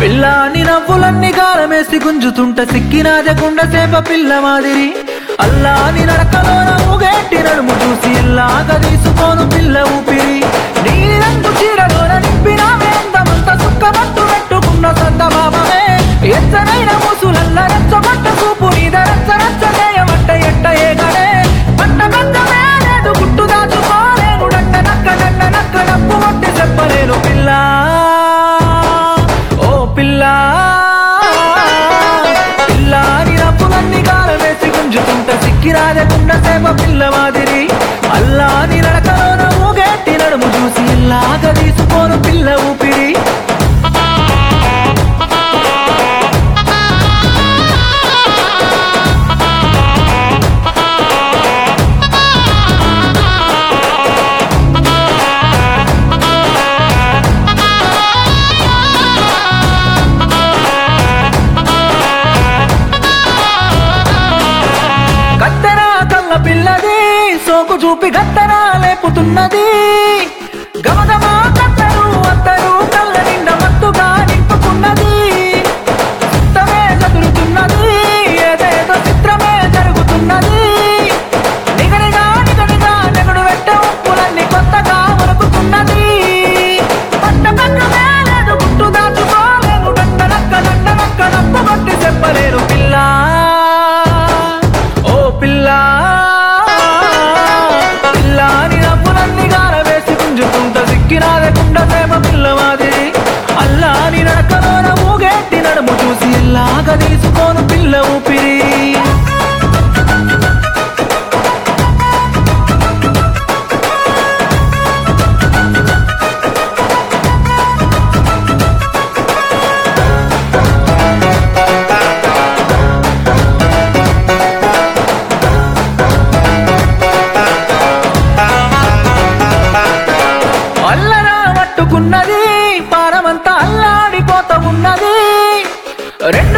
పిల్లాని నవ్వులన్నీ గాలమేసి గుంజుతుంట సిక్కినాజకుండ సేప పిల్ల మాదిరి అల్లాని నడకలోన ఊగేటి నడుము చూసి ఇల్లాగా తీసుకోను పిల్ల ఊపిరి నీరంగు చీరలోన నింపిన వేందమంత సుక్కమట్టు పెట్టుకున్న సంత బాబమే ఎచ్చనైన ముసులల్ల రెచ్చగొట్ట చూపు నీద రచ్చ రచ్చ చేయమంట ఎట్ట ఏగడే పట్ట బంధమే లేదు గుట్టు దాచుకోలేను డంట నక్క డంట నక్క నప్పు కొట్టి చెప్పలేను పిల్ల ఓ పిల్ల పిల్ల నీ రప్పులన్నీ కాలం వేసి గుంజుకుంట సిక్కిరాజకుండ సేప పిల్ల మాదిరి అల్లా నీ నడకలోన ఊగేటి నడుము చూసి ఇల్లాగా తీసుకోను పిల్ల ఊపిరి కత్తెరా కళ్ళ పిల్లది సోకు చూపి గత్తెరా లేపుతున్నది గమగమా కత్తరు అత్తరు కళ్ళ నిండా మత్తుగా నింపుకున్నది చిత్తమే చదురుతున్నది ఏదేదో చిత్రమే జరుగుతున్నది నిగనిగా నిగనిగా నెగుడు పెట్ట ఉప్పులన్నీ కొత్తగా ఉరుకుతున్నది పట్ట పక్కమే లేదు గుట్టు దాచుకోలేను దండ నక్క దండ నక్క నప్పు కొట్టి చెప్పలేను పిల్ల ఓ పిల్ల పిల్లాని నవ్వులన్నీ గాల వేసి గుంజుకుంట సిక్కిరాదకుండా ప్రేమ పిల్ల మాదిరి అల్లాని నడకలోన ఊగేటి నడుము చూసి ఇల్లాగా తీసుకోను పిల్ల ఊపిరి అల్లరా పట్టుకున్నది పారమంతా అల్లాడిపోత ఉన్నది రెండు